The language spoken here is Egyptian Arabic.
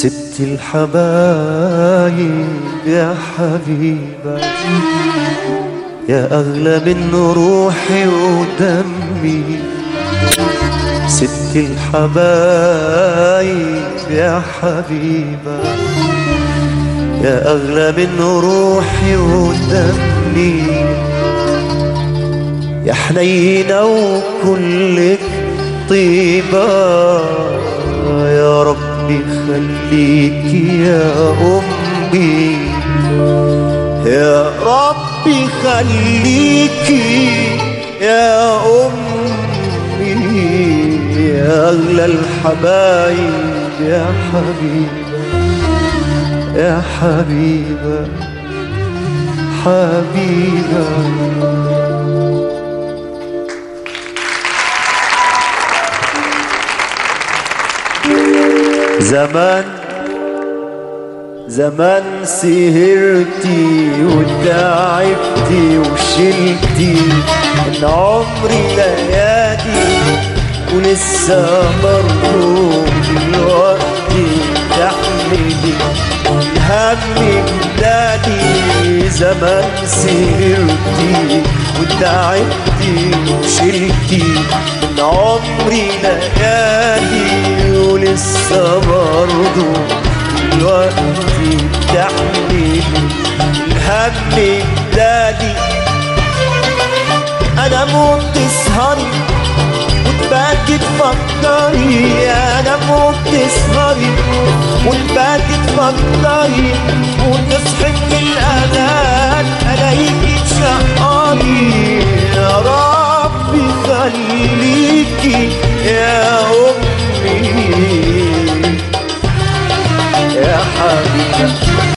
ست الحبايب يا حبيبة يا أغلى من روحي ودمي ست الحبايب يا حبيبة يا أغلى من روحي ودمي يا حنينة وكلك طيبة يا ربي خليك يا أمي يا ربي خليك يا أمي يا أغلى الحبايب يا حبيبة يا حبيبة حبيبة زمان زمان سهرتي وتعبتي وشلتي من عمري ليالي ولسه برضه دلوقتي تحملي الهم بلادي زمان سهرتي وتعبتي وشلتي من عمري ليالي ولسه برضه دلوقتي بتحملي الهم بلادي انا موت تسهري وتباكي تفكري انا موت تسهري وتباكي تفكري وتصحي من الاذان الاقيكي تشقري يا ربي خليكي يا امي يا حبيبي